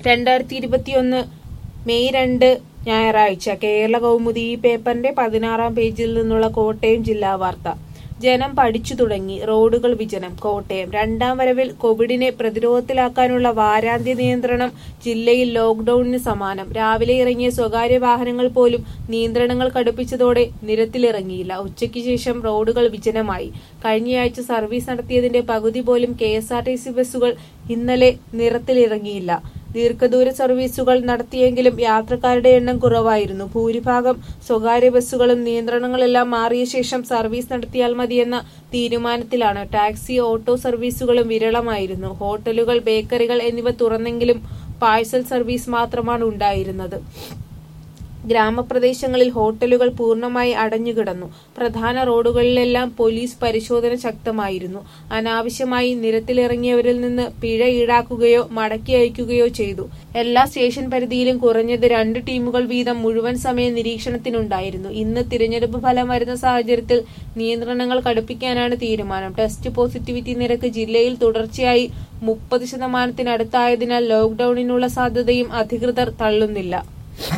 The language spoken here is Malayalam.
രണ്ടായിരത്തി ഇരുപത്തിയൊന്ന് മെയ് രണ്ട് ഞായറാഴ്ച കേരള കൗമുദി ഈ പേപ്പറിന്റെ പതിനാറാം പേജിൽ നിന്നുള്ള കോട്ടയം ജില്ലാ വാർത്ത ജനം പഠിച്ചു തുടങ്ങി റോഡുകൾ വിജനം കോട്ടയം രണ്ടാം വരവിൽ കോവിഡിനെ പ്രതിരോധത്തിലാക്കാനുള്ള വാരാന്ത്യ നിയന്ത്രണം ജില്ലയിൽ ലോക്ഡൌണിന് സമാനം രാവിലെ ഇറങ്ങിയ സ്വകാര്യ വാഹനങ്ങൾ പോലും നിയന്ത്രണങ്ങൾ കടുപ്പിച്ചതോടെ നിരത്തിലിറങ്ങിയില്ല ഉച്ചയ്ക്ക് ശേഷം റോഡുകൾ വിജനമായി കഴിഞ്ഞയാഴ്ച സർവീസ് നടത്തിയതിന്റെ പകുതി പോലും K S R T C ബസ്സുകൾ ഇന്നലെ നിരത്തിലിറങ്ങിയില്ല ദീർഘദൂര സർവീസുകൾ നടത്തിയെങ്കിലും യാത്രക്കാരുടെ എണ്ണം കുറവായിരുന്നു ഭൂരിഭാഗം സ്വകാര്യ ബസ്സുകളും നിയന്ത്രണങ്ങളെല്ലാം മാറിയ ശേഷം സർവീസ് നടത്തിയാൽ മതിയെന്ന തീരുമാനത്തിലാണ് ടാക്സി ഓട്ടോ സർവീസുകളും വിരളമായിരുന്നു ഹോട്ടലുകൾ ബേക്കറികൾ എന്നിവ തുറന്നെങ്കിലും പാഴ്സൽ സർവീസ് മാത്രമാണ് ഉണ്ടായിരുന്നത് ഗ്രാമപ്രദേശങ്ങളിൽ ഹോട്ടലുകൾ പൂർണ്ണമായി അടഞ്ഞുകിടന്നു പ്രധാന റോഡുകളിലെല്ലാം പോലീസ് പരിശോധന ശക്തമായിരുന്നു അനാവശ്യമായി നിരത്തിലിറങ്ങിയവരിൽ നിന്ന് പിഴ ഈടാക്കുകയോ മടക്കി അയക്കുകയോ ചെയ്തു എല്ലാ സ്റ്റേഷൻ പരിധിയിലും കുറഞ്ഞത് രണ്ട് ടീമുകൾ വീതം മുഴുവൻ സമയ നിരീക്ഷണത്തിനുണ്ടായിരുന്നു ഇന്ന് തിരഞ്ഞെടുപ്പ് ഫലം വരുന്ന സാഹചര്യത്തിൽ നിയന്ത്രണങ്ങൾ കടുപ്പിക്കാനാണ് തീരുമാനം ടെസ്റ്റ് പോസിറ്റിവിറ്റി നിരക്ക് ജില്ലയിൽ തുടർച്ചയായി മുപ്പത് ശതമാനത്തിനടുത്തായതിനാൽ ലോക്ഡൌണിനുള്ള സാധ്യതയും അധികൃതർ തള്ളുന്നില്ല